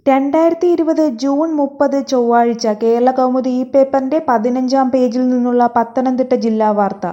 രണ്ടായിരത്തി ഇരുപത് ജൂൺ മുപ്പത് ചൊവ്വാഴ്ച കേരളകൗമുദി ഈ പേപ്പറിന്റെ പതിനഞ്ചാം പേജിൽ നിന്നുള്ള പത്തനംതിട്ട ജില്ലാ വാർത്ത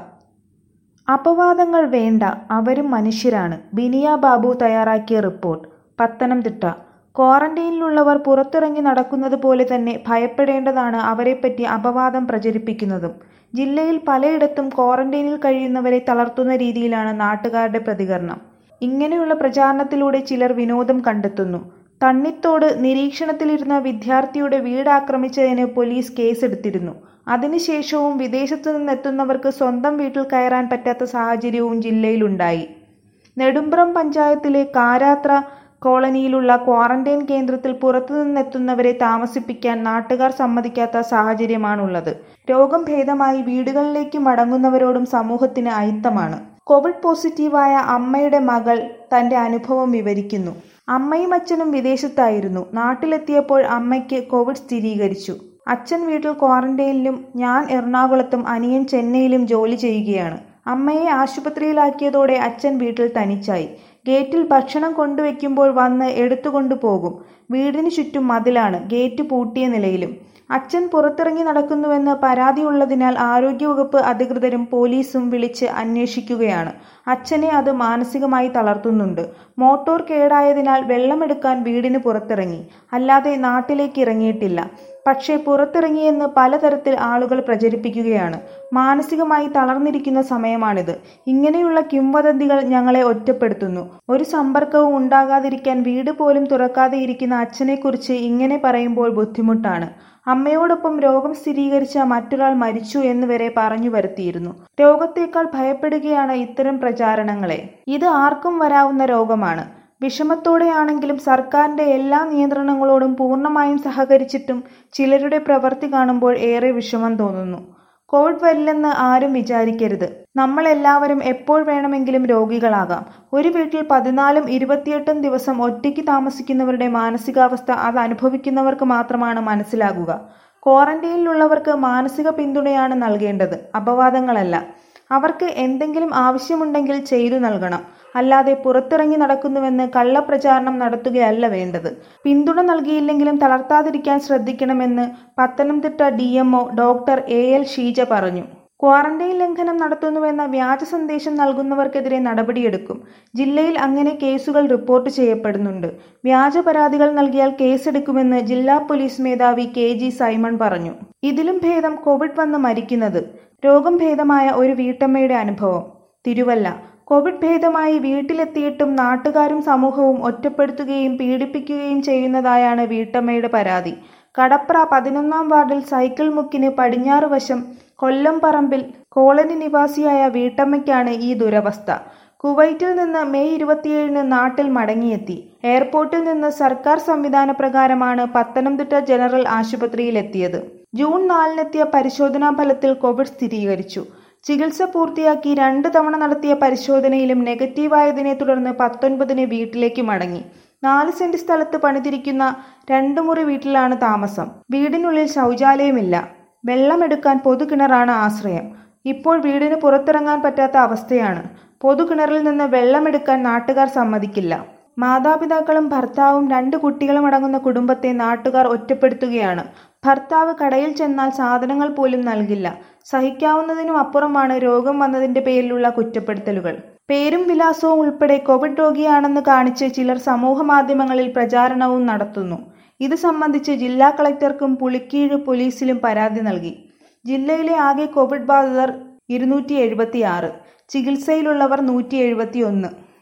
അപവാദങ്ങൾ വേണ്ട അവരും മനുഷ്യരാണ് ബിനിയ ബാബു തയ്യാറാക്കിയ റിപ്പോർട്ട് പത്തനംതിട്ട ക്വാറന്റൈനിലുള്ളവർ പുറത്തിറങ്ങി നടക്കുന്നത് പോലെ തന്നെ ഭയപ്പെടേണ്ടതാണ് അവരെപ്പറ്റി അപവാദം പ്രചരിപ്പിക്കുന്നതും ജില്ലയിൽ പലയിടത്തും ക്വാറന്റൈനിൽ കഴിയുന്നവരെ തളർത്തുന്ന രീതിയിലാണ് നാട്ടുകാരുടെ പ്രതികരണം ഇങ്ങനെയുള്ള പ്രചാരണത്തിലൂടെ ചിലർ വിനോദം കണ്ടെത്തുന്നു തണ്ണിത്തോട് നിരീക്ഷണത്തിലിരുന്ന വിദ്യാർത്ഥിയുടെ വീട് ആക്രമിച്ചതിന് പോലീസ് കേസെടുത്തിരുന്നു അതിനുശേഷവും വിദേശത്തു നിന്നെത്തുന്നവർക്ക് സ്വന്തം വീട്ടിൽ കയറാൻ പറ്റാത്ത സാഹചര്യവും ജില്ലയിലുണ്ടായി നെടുമ്പ്രം പഞ്ചായത്തിലെ കാരാത്ര കോളനിയിലുള്ള ക്വാറന്റൈൻ കേന്ദ്രത്തിൽ പുറത്തുനിന്നെത്തുന്നവരെ താമസിപ്പിക്കാൻ നാട്ടുകാർ സമ്മതിക്കാത്ത സാഹചര്യമാണുള്ളത് രോഗം ഭേദമായി വീടുകളിലേക്ക് മടങ്ങുന്നവരോടും സമൂഹത്തിന് അയിത്തമാണ് കോവിഡ് പോസിറ്റീവായ അമ്മയുടെ മകൾ തന്റെ അനുഭവം വിവരിക്കുന്നു അമ്മയും അച്ഛനും വിദേശത്തായിരുന്നു നാട്ടിലെത്തിയപ്പോൾ അമ്മയ്ക്ക് കോവിഡ് സ്ഥിരീകരിച്ചു അച്ഛൻ വീട്ടിൽ ക്വാറന്റൈനിലും ഞാൻ എറണാകുളത്തും അനിയൻ ചെന്നൈയിലും ജോലി ചെയ്യുകയാണ് അമ്മയെ ആശുപത്രിയിലാക്കിയതോടെ അച്ഛൻ വീട്ടിൽ തനിച്ചായി ഗേറ്റിൽ ഭക്ഷണം കൊണ്ടുവയ്ക്കുമ്പോൾ വന്ന് എടുത്തുകൊണ്ടു പോകും വീടിന് ചുറ്റും മതിലാണ് ഗേറ്റ് പൂട്ടിയ നിലയിലും അച്ഛൻ പുറത്തിറങ്ങി നടക്കുന്നുവെന്ന് പരാതിയുള്ളതിനാൽ ആരോഗ്യവകുപ്പ് അധികൃതരും പോലീസും വിളിച്ച് അന്വേഷിക്കുകയാണ് അച്ഛനെ അത് മാനസികമായി തളർത്തുന്നുണ്ട് മോട്ടോർ കേടായതിനാൽ വെള്ളമെടുക്കാൻ വീടിന് പുറത്തിറങ്ങി അല്ലാതെ നാട്ടിലേക്ക് ഇറങ്ങിയിട്ടില്ല പക്ഷേ പുറത്തിറങ്ങിയെന്ന് പലതരത്തിൽ ആളുകൾ പ്രചരിപ്പിക്കുകയാണ് മാനസികമായി തളർന്നിരിക്കുന്ന സമയമാണിത് ഇങ്ങനെയുള്ള കിംവദന്തികൾ ഞങ്ങളെ ഒറ്റപ്പെടുത്തുന്നു ഒരു സമ്പർക്കവും ഉണ്ടാകാതിരിക്കാൻ വീട് പോലും തുറക്കാതെ ഇരിക്കുന്ന അച്ഛനെക്കുറിച്ച് ഇങ്ങനെ പറയുമ്പോൾ ബുദ്ധിമുട്ടാണ് അമ്മയോടൊപ്പം രോഗം സ്ഥിരീകരിച്ച മറ്റൊരാൾ മരിച്ചു എന്ന് വരെ പറഞ്ഞു വരുത്തിയിരുന്നു രോഗത്തേക്കാൾ ഭയപ്പെടുകയാണ് ഇത്തരം പ്രചാരണങ്ങളെ ഇത് ആർക്കും വരാവുന്ന രോഗമാണ് വിഷമത്തോടെയാണെങ്കിലും സർക്കാരിന്റെ എല്ലാ നിയന്ത്രണങ്ങളോടും പൂർണ്ണമായും സഹകരിച്ചിട്ടും ചിലരുടെ പ്രവൃത്തി കാണുമ്പോൾ ഏറെ വിഷമം തോന്നുന്നു കോവിഡ് വരില്ലെന്ന് ആരും വിചാരിക്കരുത് നമ്മൾ എല്ലാവരും എപ്പോൾ വേണമെങ്കിലും രോഗികളാകാം ഒരു വീട്ടിൽ പതിനാലും ഇരുപത്തിയെട്ടും ദിവസം ഒറ്റയ്ക്ക് താമസിക്കുന്നവരുടെ മാനസികാവസ്ഥ അത് അനുഭവിക്കുന്നവർക്ക് മാത്രമാണ് മനസ്സിലാകുക ക്വാറന്റൈനിലുള്ളവർക്ക് മാനസിക പിന്തുണയാണ് നൽകേണ്ടത് അപവാദങ്ങളല്ല അവർക്ക് എന്തെങ്കിലും ആവശ്യമുണ്ടെങ്കിൽ ചെയ്തു നൽകണം അല്ലാതെ പുറത്തിറങ്ങി നടക്കുന്നുവെന്ന് കള്ളപ്രചാരണം നടത്തുകയല്ല വേണ്ടത് പിന്തുണ നൽകിയില്ലെങ്കിലും തളർത്താതിരിക്കാൻ ശ്രദ്ധിക്കണമെന്ന് Pathanamthitta D doctor A L Sheeja പറഞ്ഞു ക്വാറന്റൈൻ ലംഘനം നടത്തുന്നുവെന്ന വ്യാജ സന്ദേശം നൽകുന്നവർക്കെതിരെ നടപടിയെടുക്കും ജില്ലയിൽ അങ്ങനെ കേസുകൾ റിപ്പോർട്ട് ചെയ്യപ്പെടുന്നുണ്ട് വ്യാജ പരാതികൾ നൽകിയാൽ കേസെടുക്കുമെന്ന് ജില്ലാ പോലീസ് മേധാവി കെ ജി സൈമൺ പറഞ്ഞു ഇതിലും ഭേദം കോവിഡ് വന്ന് മരിക്കുന്നത് രോഗം ഭേദമായ ഒരു വീട്ടമ്മയുടെ അനുഭവം തിരുവല്ല കോവിഡ് ഭേദമായി വീട്ടിലെത്തിയിട്ടും നാട്ടുകാരും സമൂഹവും ഒറ്റപ്പെടുത്തുകയും പീഡിപ്പിക്കുകയും ചെയ്യുന്നതായാണ് വീട്ടമ്മയുടെ പരാതി കടപ്ര പതിനൊന്നാം വാർഡിൽ സൈക്കിൾ മുക്കിന് പടിഞ്ഞാറ് വശം കൊല്ലം പറമ്പിൽ കോളനി നിവാസിയായ വീട്ടമ്മയ്ക്കാണ് ഈ ദുരവസ്ഥ കുവൈറ്റിൽ നിന്ന് മെയ് ഇരുപത്തിയേഴിന് നാട്ടിൽ മടങ്ങിയെത്തി എയർപോർട്ടിൽ നിന്ന് സർക്കാർ സംവിധാന പ്രകാരമാണ് പത്തനംതിട്ട ജനറൽ ആശുപത്രിയിലെത്തിയത് ജൂൺ നാലിനെത്തിയ പരിശോധനാ ഫലത്തിൽ കോവിഡ് സ്ഥിരീകരിച്ചു ചികിത്സ പൂർത്തിയാക്കി രണ്ട് തവണ നടത്തിയ പരിശോധനയിലും നെഗറ്റീവായതിനെ തുടർന്ന് പത്തൊൻപതിന് വീട്ടിലേക്ക് മടങ്ങി നാല് സെന്റ് സ്ഥലത്ത് പണിതിരിക്കുന്ന രണ്ടു മുറി വീട്ടിലാണ് താമസം വീടിനുള്ളിൽ ശൗചാലയമില്ല വെള്ളമെടുക്കാൻ പൊതുകിണറാണ് ആശ്രയം ഇപ്പോൾ വീടിന് പുറത്തിറങ്ങാൻ പറ്റാത്ത അവസ്ഥയാണ് പൊതുകിണറിൽ നിന്ന് വെള്ളമെടുക്കാൻ നാട്ടുകാർ സമ്മതിക്കില്ല മാതാപിതാക്കളും ഭർത്താവും രണ്ട് കുട്ടികളും അടങ്ങുന്ന കുടുംബത്തെ നാട്ടുകാർ ഒറ്റപ്പെടുത്തുകയാണ് ഭർത്താവ് കടയിൽ ചെന്നാൽ സാധനങ്ങൾ പോലും നൽകില്ല സഹിക്കാവുന്നതിനും അപ്പുറമാണ് രോഗം വന്നതിന്റെ പേരിലുള്ള കുറ്റപ്പെടുത്തലുകൾ പേരും വിലാസവും ഉൾപ്പെടെ കോവിഡ് രോഗിയാണെന്ന് കാണിച്ച് ചിലർ സമൂഹ മാധ്യമങ്ങളിൽ പ്രചാരണവും നടത്തുന്നു ഇത് സംബന്ധിച്ച് ജില്ലാ കളക്ടർക്കും പുളിക്കീഴ് പോലീസിലും പരാതി നൽകി ജില്ലയിലെ ആകെ കോവിഡ് ബാധിതർ ഇരുന്നൂറ്റി എഴുപത്തിയാറ് ചികിത്സയിലുള്ളവർ നൂറ്റി എഴുപത്തി ഒന്ന്